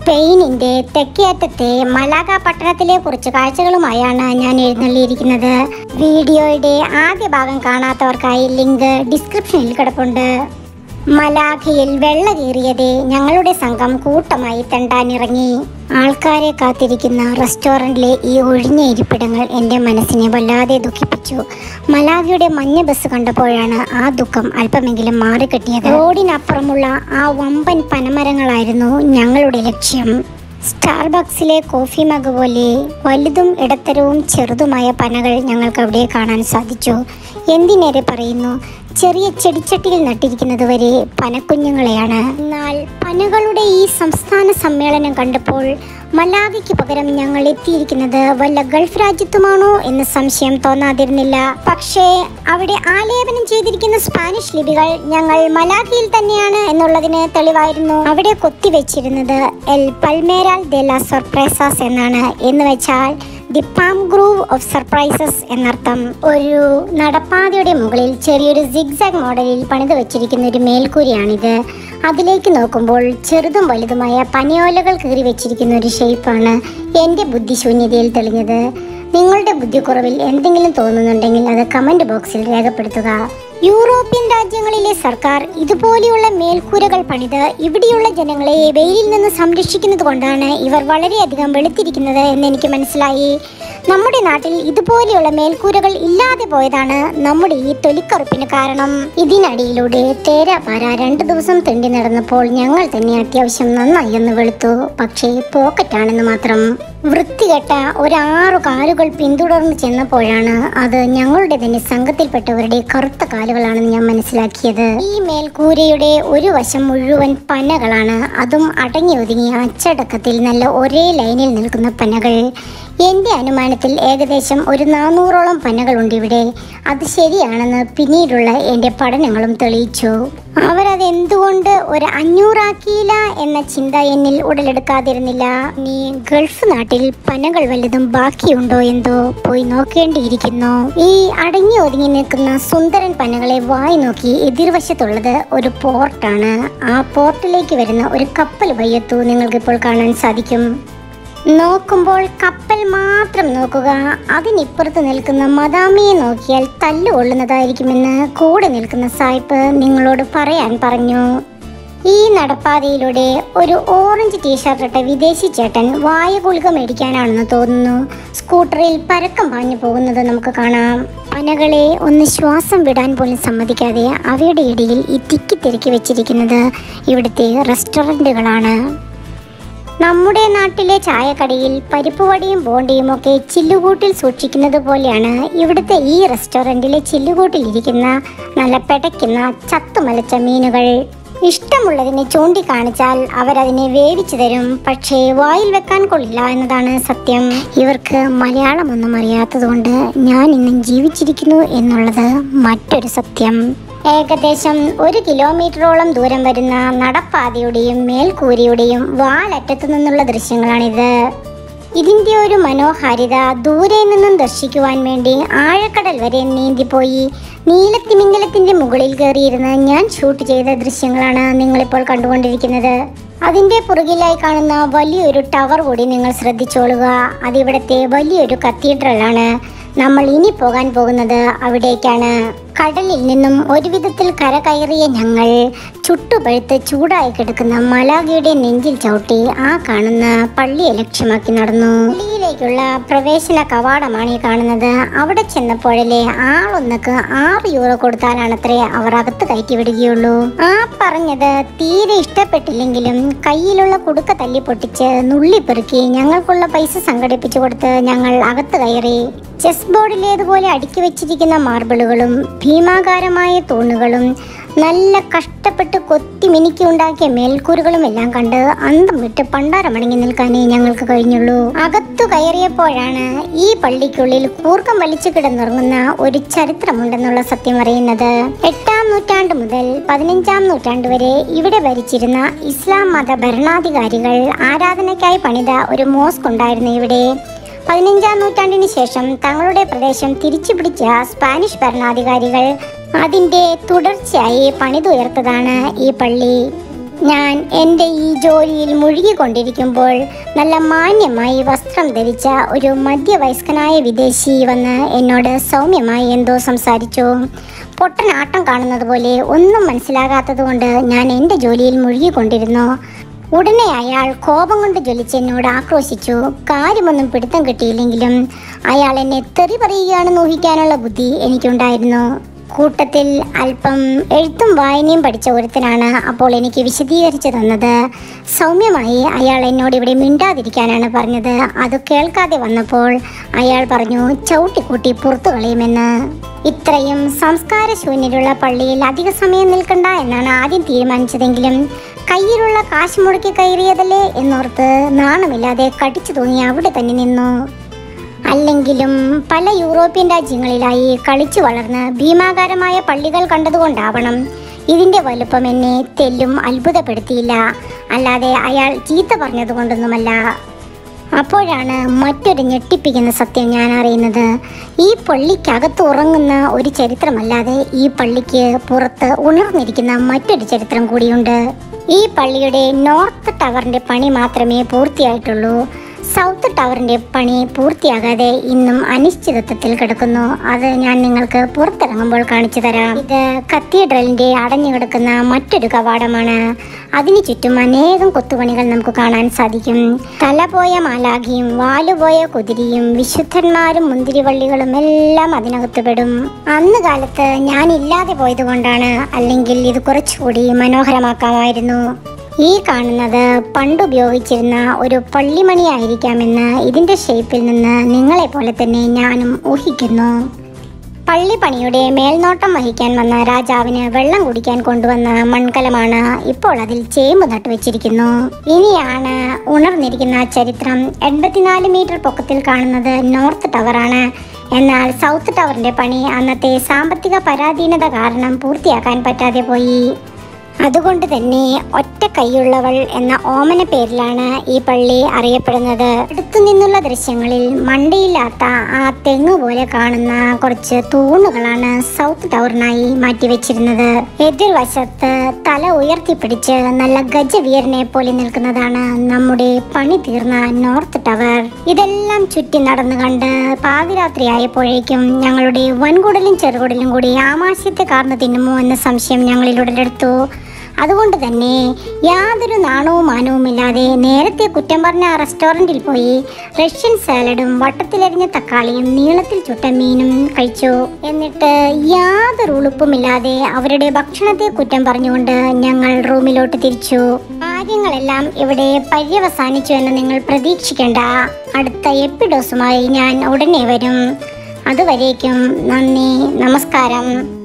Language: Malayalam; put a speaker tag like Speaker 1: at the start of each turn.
Speaker 1: സ്പെയിനിന്റെ തെക്കേയറ്റത്തെ മലാഗ പട്ടണത്തിലെ കുറച്ച് കാഴ്ചകളുമായാണ് ഞാൻ എഴുന്നള്ളിയിരിക്കുന്നത് വീഡിയോയുടെ ആദ്യ ഭാഗം കാണാത്തവർക്കായി ലിങ്ക് ഡിസ്ക്രിപ്ഷനിൽ കിടപ്പുണ്ട് മലാഖയിൽ വെള്ള കീറിയതെ ഞങ്ങളുടെ സംഘം കൂട്ടമായി തെണ്ടാനിറങ്ങി ആൾക്കാരെ കാത്തിരിക്കുന്ന റെസ്റ്റോറൻറ്റിലെ ഈ ഒഴിഞ്ഞ ഇരിപ്പിടങ്ങൾ എൻ്റെ മനസ്സിനെ വല്ലാതെ ദുഃഖിപ്പിച്ചു മലാഖയുടെ മഞ്ഞ ബസ് കണ്ടപ്പോഴാണ് ആ ദുഃഖം അല്പമെങ്കിലും മാറിക്കിട്ടിയത് റോഡിനപ്പുറമുള്ള ആ വമ്പൻ പനമരങ്ങളായിരുന്നു ഞങ്ങളുടെ ലക്ഷ്യം സ്റ്റാർബക്സിലെ കോഫി മഗ് പോലെ വലുതും ഇടത്തരവും ചെറുതുമായ പനകൾ ഞങ്ങൾക്ക് അവിടെ കാണാൻ സാധിച്ചു എന്തിനേറെ പറയുന്നു ചെറിയ ചെടിച്ചട്ടിയിൽ നട്ടിരിക്കുന്നത് വരെ പനക്കുഞ്ഞുങ്ങളെയാണ് എന്നാൽ പനകളുടെ ഈ സംസ്ഥാന സമ്മേളനം കണ്ടപ്പോൾ മലാഗയ്ക്ക് പകരം ഞങ്ങൾ എത്തിയിരിക്കുന്നത് വല്ല ഗൾഫ് രാജ്യത്തുമാണോ എന്ന് സംശയം തോന്നാതിരുന്നില്ല പക്ഷേ അവിടെ ആലേപനം ചെയ്തിരിക്കുന്ന സ്പാനിഷ് ലിപികൾ ഞങ്ങൾ മലാഗയിൽ തന്നെയാണ് എന്നുള്ളതിന് തെളിവായിരുന്നു അവിടെ കൊത്തിവെച്ചിരുന്നത് എൽ പൽമേരാൽ ദെ ലാ സൊർപ്രൈസാസ് എന്നാണ് എന്ന് വെച്ചാൽ the palm grove of surprises എന്നർത്ഥം ഒരു നടപ്പാതയുടെ മുകളിൽ ചെറിയൊരു സിഗ്സാഗ് മോഡലിൽ പണിത് വെച്ചിരിക്കുന്ന ഒരു മേൽക്കൂരയാണിത് അതിലേക്ക് നോക്കുമ്പോൾ ചെറുതും വലുതുമായ പനിയോലകൾ കീറി വെച്ചിരിക്കുന്ന ഒരു ഷേപ്പാണ് എൻ്റെ ബുദ്ധിശൂന്യതയിൽ തെളിഞ്ഞത് നിങ്ങളുടെ ബുദ്ധിക്കുറവിൽ എന്തെങ്കിലും തോന്നുന്നുണ്ടെങ്കിൽ അത് കമൻറ്റ് ബോക്സിൽ രേഖപ്പെടുത്തുക യൂറോപ്യൻ രാജ്യങ്ങളിലെ സർക്കാർ ഇതുപോലെയുള്ള മേൽക്കൂരകൾ പണിത് ഇവിടെയുള്ള ജനങ്ങളെ വെയിലിൽ നിന്ന് സംരക്ഷിക്കുന്നത് കൊണ്ടാണ് ഇവർ വളരെയധികം വെളുത്തിരിക്കുന്നത് എന്ന് എനിക്ക് മനസ്സിലായി നമ്മുടെ നാട്ടിൽ ഇതുപോലെയുള്ള മേൽക്കൂരകൾ ഇല്ലാതെ പോയതാണ് നമ്മുടെ ഈ തൊലിക്കറുപ്പിന് കാരണം ഇതിനടിയിലൂടെ തേരാപാര രണ്ടു ദിവസം തെണ്ടി നടന്നപ്പോൾ ഞങ്ങൾ തന്നെ അത്യാവശ്യം നന്നായി ഒന്ന് വെളുത്തു പക്ഷേ പോക്കറ്റാണെന്ന് മാത്രം വൃത്തികെട്ട ഒരാറു കാലുകൾ പിന്തുടർന്ന് ചെന്നപ്പോഴാണ് അത് ഞങ്ങളുടെ തന്നെ സംഘത്തിൽപ്പെട്ടവരുടെ കറുത്ത കാലുകളാണെന്ന് ഞാൻ മനസ്സിലാക്കിയത് ഈ മേൽക്കൂരയുടെ ഒരു വശം മുഴുവൻ പനകളാണ് അതും അടങ്ങി ഒതുങ്ങിയ അച്ചടക്കത്തിൽ നല്ല ഒരേ ലൈനിൽ നിൽക്കുന്ന പനകൾ എൻ്റെ അനുമാനത്തിൽ ഏകദേശം ഒരു നാനൂറോളം പനകളുണ്ട് ഇവിടെ അത് ശരിയാണെന്ന് പിന്നീടുള്ള എൻ്റെ പഠനങ്ങളും തെളിയിച്ചു അവരത് എന്തുകൊണ്ട് ഒരു അഞ്ഞൂറാക്കിയില്ല എന്ന ചിന്ത എന്നിൽ ഉടലെടുക്കാതിരുന്നില്ല നീ ഗൾഫ് നാട്ടിൽ പനകൾ വല്ലതും ബാക്കിയുണ്ടോ എന്തോ പോയി നോക്കേണ്ടിയിരിക്കുന്നു ഈ അടങ്ങി ഒതുങ്ങി നിൽക്കുന്ന സുന്ദരൻ പനകളെ വായി നോക്കി എതിർവശത്തുള്ളത് ഒരു പോർട്ടാണ് ആ പോർട്ടിലേക്ക് വരുന്ന ഒരു കപ്പൽ വയ്യത്തു നിങ്ങൾക്കിപ്പോൾ കാണാൻ സാധിക്കും നോക്കുമ്പോൾ കപ്പൽ മാത്രം നോക്കുക അതിനിപ്പുറത്ത് നിൽക്കുന്ന മദാമിയെ നോക്കിയാൽ തല്ലുകൊള്ളുന്നതായിരിക്കുമെന്ന് കൂടെ നിൽക്കുന്ന സായിപ്പ് നിങ്ങളോട് പറയാൻ പറഞ്ഞു ഈ നടപ്പാതയിലൂടെ ഒരു ഓറഞ്ച് ടീഷർട്ട് ഇട്ട വിദേശി ചേട്ടൻ വായുകുളിക മേടിക്കാനാണെന്ന് തോന്നുന്നു സ്കൂട്ടറിൽ പരക്കം പാഞ്ഞു പോകുന്നത് നമുക്ക് കാണാം പനകളെ ഒന്ന് ശ്വാസം വിടാൻ പോലും സമ്മതിക്കാതെ അവയുടെ ഇടയിൽ ഈ തിക്കി തിരക്കി വെച്ചിരിക്കുന്നത് ഇവിടുത്തെ റെസ്റ്റോറൻറ്റുകളാണ് നമ്മുടെ നാട്ടിലെ ചായക്കടയിൽ പരിപ്പുവടിയും ബോണ്ടിയും ഒക്കെ ചില്ലുകൂട്ടിൽ സൂക്ഷിക്കുന്നത് പോലെയാണ് ഇവിടുത്തെ ഈ റെസ്റ്റോറൻറ്റിലെ ചില്ലുകൂട്ടിൽ ഇരിക്കുന്ന നല്ല പെടയ്ക്കുന്ന ചത്തുമലച്ച മീനുകൾ ഇഷ്ടമുള്ളതിനെ ചൂണ്ടിക്കാണിച്ചാൽ അവരതിനെ വേവിച്ചു തരും പക്ഷേ വായിൽ വെക്കാൻ കൊള്ളില്ല എന്നതാണ് സത്യം ഇവർക്ക് മലയാളമൊന്നും അറിയാത്തതുകൊണ്ട് ഞാൻ ഇന്നും ജീവിച്ചിരിക്കുന്നു എന്നുള്ളത് മറ്റൊരു സത്യം ഏകദേശം ഒരു കിലോമീറ്ററോളം ദൂരം വരുന്ന നടപ്പാതയുടെയും മേൽക്കൂരയുടെയും വാലറ്റത്തു നിന്നുള്ള ദൃശ്യങ്ങളാണിത് ഇതിന്റെ ഒരു മനോഹാരിത ദൂരെ നിന്നും ദർശിക്കുവാൻ വേണ്ടി ആഴക്കടൽ വരെ നീന്തിപ്പോയി നീലത്തിമിംഗലത്തിന്റെ മുകളിൽ കയറിയിരുന്ന് ഞാൻ ഷൂട്ട് ചെയ്ത ദൃശ്യങ്ങളാണ് നിങ്ങളിപ്പോൾ കണ്ടുകൊണ്ടിരിക്കുന്നത് അതിന്റെ പുറകിലായി കാണുന്ന വലിയൊരു ടവർ കൂടി നിങ്ങൾ ശ്രദ്ധിച്ചോളുക അതിവിടുത്തെ വലിയൊരു കത്തീഡ്രലാണ് നമ്മൾ ഇനി പോകാൻ പോകുന്നത് അവിടേക്കാണ് കടലിൽ നിന്നും ഒരു വിധത്തിൽ കര കയറിയ ഞങ്ങൾ ചുട്ടുപഴുത്ത് ചൂടായി കിടക്കുന്ന മലാഗയുടെ നെഞ്ചിൽ ചവിട്ടി ആ കാണുന്ന പള്ളിയെ ലക്ഷ്യമാക്കി നടന്നു പള്ളിയിലേക്കുള്ള പ്രവേശന കവാടമാണ് ഈ കാണുന്നത് അവിടെ ചെന്നപ്പോഴല്ലേ ആളൊന്നക്ക് ആറ് യൂറോ കൊടുത്താലാണത്രേ അവർ അകത്ത് കയറ്റി വിടുകയുള്ളൂ ആ പറഞ്ഞത് തീരെ ഇഷ്ടപ്പെട്ടില്ലെങ്കിലും കയ്യിലുള്ള കുടുക്ക തല്ലി പൊട്ടിച്ച് നുള്ളിപ്പെറുക്കി ഞങ്ങൾക്കുള്ള പൈസ സംഘടിപ്പിച്ചു കൊടുത്ത് ഞങ്ങൾ അകത്ത് കയറി ചെസ് ബോർഡിലേതുപോലെ അടുക്കി വെച്ചിരിക്കുന്ന മാർബിളുകളും ഭീമാകാരമായ തൂണുകളും നല്ല കഷ്ടപ്പെട്ട് കൊത്തി മിനുക്കി ഉണ്ടാക്കിയ മേൽക്കൂറുകളും എല്ലാം കണ്ട് അന്തം വിട്ട് പണ്ടാരമടങ്ങി നിൽക്കാനേ ഞങ്ങൾക്ക് കഴിഞ്ഞുള്ളൂ അകത്തു കയറിയപ്പോഴാണ് ഈ പള്ളിക്കുള്ളിൽ കൂർക്കം വലിച്ചു കിടന്നുറങ്ങുന്ന ഒരു ചരിത്രമുണ്ടെന്നുള്ള സത്യം അറിയുന്നത് എട്ടാം നൂറ്റാണ്ട് മുതൽ പതിനഞ്ചാം നൂറ്റാണ്ട് വരെ ഇവിടെ ഭരിച്ചിരുന്ന ഇസ്ലാം മത ഭരണാധികാരികൾ ആരാധനയ്ക്കായി പണിത ഒരു മോസ്ക് ഉണ്ടായിരുന്നു ഇവിടെ പതിനഞ്ചാം നൂറ്റാണ്ടിന് ശേഷം തങ്ങളുടെ പ്രദേശം തിരിച്ചുപിടിച്ച സ്പാനിഷ് ഭരണാധികാരികൾ അതിന്റെ തുടർച്ചയായി പണിതുയർത്തതാണ് ഈ പള്ളി ഞാൻ എൻ്റെ ഈ ജോലിയിൽ മുഴുകിക്കൊണ്ടിരിക്കുമ്പോൾ നല്ല മാന്യമായി വസ്ത്രം ധരിച്ച ഒരു മധ്യവയസ്കനായ വിദേശി വന്ന് എന്നോട് സൗമ്യമായി എന്തോ സംസാരിച്ചു പൊട്ടനാട്ടം കാണുന്നത് പോലെ ഒന്നും മനസ്സിലാകാത്തത് കൊണ്ട് ഞാൻ എൻ്റെ ജോലിയിൽ മുഴുകിക്കൊണ്ടിരുന്നു ഉടനെ അയാൾ കോപം കൊണ്ട് ജ്വലിച്ച് എന്നോട് ആക്രോശിച്ചു കാര്യമൊന്നും പിടുത്തം കിട്ടിയില്ലെങ്കിലും അയാൾ എന്നെ തെറി പറയുകയാണെന്ന് ഊഹിക്കാനുള്ള ബുദ്ധി എനിക്കുണ്ടായിരുന്നു കൂട്ടത്തിൽ അല്പം എഴുത്തും വായനയും പഠിച്ച ഒരുത്തനാണ് അപ്പോൾ എനിക്ക് വിശദീകരിച്ചു തന്നത് സൗമ്യമായി അയാൾ എന്നോട് ഇവിടെ മിണ്ടാതിരിക്കാനാണ് പറഞ്ഞത് അത് കേൾക്കാതെ വന്നപ്പോൾ അയാൾ പറഞ്ഞു ചവിട്ടിക്കൂട്ടി പുറത്തു കളയുമെന്ന് ഇത്രയും സംസ്കാരശൂന്യരുള്ള പള്ളിയിൽ അധിക സമയം നിൽക്കണ്ട എന്നാണ് ആദ്യം തീരുമാനിച്ചതെങ്കിലും കയ്യിലുള്ള കാശ് മുടക്കി കയറിയതല്ലേ എന്നോർത്ത് നാണമില്ലാതെ കടിച്ചു തൂങ്ങി അവിടെ തന്നെ നിന്നു അല്ലെങ്കിലും പല യൂറോപ്യൻ രാജ്യങ്ങളിലായി കളിച്ചു വളർന്ന് ഭീമാകാരമായ പള്ളികൾ കണ്ടതുകൊണ്ടാവണം ഇതിന്റെ വലുപ്പം എന്നെ തെല്ലും അത്ഭുതപ്പെടുത്തിയില്ല അല്ലാതെ അയാൾ ചീത്ത പറഞ്ഞതുകൊണ്ടൊന്നുമല്ല അപ്പോഴാണ് മറ്റൊരു ഞെട്ടിപ്പിക്കുന്ന സത്യം ഞാൻ അറിയുന്നത് ഈ പള്ളിക്കകത്ത് ഉറങ്ങുന്ന ഒരു ചരിത്രമല്ലാതെ ഈ പള്ളിക്ക് പുറത്ത് ഉണർന്നിരിക്കുന്ന മറ്റൊരു ചരിത്രം കൂടിയുണ്ട് ഈ പള്ളിയുടെ നോർത്ത് ടവറിന്റെ പണി മാത്രമേ പൂർത്തിയായിട്ടുള്ളൂ സൗത്ത് ടവറിന്റെ പണി പൂർത്തിയാകാതെ ഇന്നും അനിശ്ചിതത്വത്തിൽ കിടക്കുന്നു അത് ഞാൻ നിങ്ങൾക്ക് പുറത്തിറങ്ങുമ്പോൾ കാണിച്ചു തരാം ഇത് കത്തീഡ്രലിന്റെ അടഞ്ഞു കിടക്കുന്ന മറ്റൊരു കവാടമാണ് അതിനു ചുറ്റും അനേകം കൊത്തുപണികൾ നമുക്ക് കാണാൻ സാധിക്കും തല പോയ മാലാഖിയും വാലുപോയ കുതിരിയും വിശുദ്ധന്മാരും മുന്തിരിവള്ളികളും എല്ലാം അതിനകത്ത് പെടും അന്ന് കാലത്ത് ഞാൻ ഇല്ലാതെ പോയത് കൊണ്ടാണ് അല്ലെങ്കിൽ ഇത് കുറച്ചുകൂടി മനോഹരമാക്കാമായിരുന്നു ഈ കാണുന്നത് പണ്ട് ഉപയോഗിച്ചിരുന്ന ഒരു പള്ളിമണിയായിരിക്കാമെന്ന് ഇതിന്റെ ഷേപ്പിൽ നിന്ന് നിങ്ങളെ പോലെ തന്നെ ഞാനും ഊഹിക്കുന്നു പള്ളിപ്പണിയുടെ മേൽനോട്ടം വഹിക്കാൻ വന്ന രാജാവിന് വെള്ളം കുടിക്കാൻ കൊണ്ടുവന്ന മൺകലമാണ് ഇപ്പോൾ അതിൽ ചേമ്പ് നട്ടുവെച്ചിരിക്കുന്നു ഇനിയാണ് ഉണർന്നിരിക്കുന്ന ചരിത്രം എൺപത്തിനാല് മീറ്റർ പൊക്കത്തിൽ കാണുന്നത് നോർത്ത് ടവറാണ് എന്നാൽ സൗത്ത് ടവറിന്റെ പണി അന്നത്തെ സാമ്പത്തിക പരാധീനത കാരണം പൂർത്തിയാക്കാൻ പറ്റാതെ പോയി അതുകൊണ്ട് തന്നെ ഒറ്റ കൈയുള്ളവൾ എന്ന ഓമന പേരിലാണ് ഈ പള്ളി അറിയപ്പെടുന്നത് അടുത്തു നിന്നുള്ള ദൃശ്യങ്ങളിൽ മണ്ടയില്ലാത്ത ആ തെങ്ങ് പോലെ കാണുന്ന കുറച്ച് തൂണുകളാണ് സൗത്ത് ടവറിനായി മാറ്റിവെച്ചിരുന്നത് എതിർവശത്ത് തല ഉയർത്തിപ്പിടിച്ച് നല്ല ഗജവീരനെ പോലെ നിൽക്കുന്നതാണ് നമ്മുടെ പണി തീർന്ന നോർത്ത് ടവർ ഇതെല്ലാം ചുറ്റി നടന്നു കണ്ട് പാതിരാത്രി ആയപ്പോഴേക്കും ഞങ്ങളുടെ വൻകുടലും ചെറുകുടലും കൂടി ആമാശയത്തെ കാർന്നു തിന്നുമോ എന്ന സംശയം ഞങ്ങളിൽ ഉടലെടുത്തു അതുകൊണ്ട് തന്നെ യാതൊരു നാണവും മാനവുമില്ലാതെ നേരത്തെ കുറ്റം പറഞ്ഞ ആ റെസ്റ്റോറൻറ്റിൽ പോയി റഷ്യൻ സാലഡും വട്ടത്തിലരിഞ്ഞ തക്കാളിയും നീളത്തിൽ ചുട്ട മീനും കഴിച്ചു എന്നിട്ട് യാതൊരു ഉളുപ്പുമില്ലാതെ അവരുടെ ഭക്ഷണത്തെ കുറ്റം പറഞ്ഞുകൊണ്ട് ഞങ്ങൾ റൂമിലോട്ട് തിരിച്ചു കാര്യങ്ങളെല്ലാം ഇവിടെ പര്യവസാനിച്ചു എന്ന് നിങ്ങൾ പ്രതീക്ഷിക്കേണ്ട അടുത്ത എപ്പിഡോസുമായി ഞാൻ ഉടനെ വരും അതുവരേക്കും നന്ദി നമസ്കാരം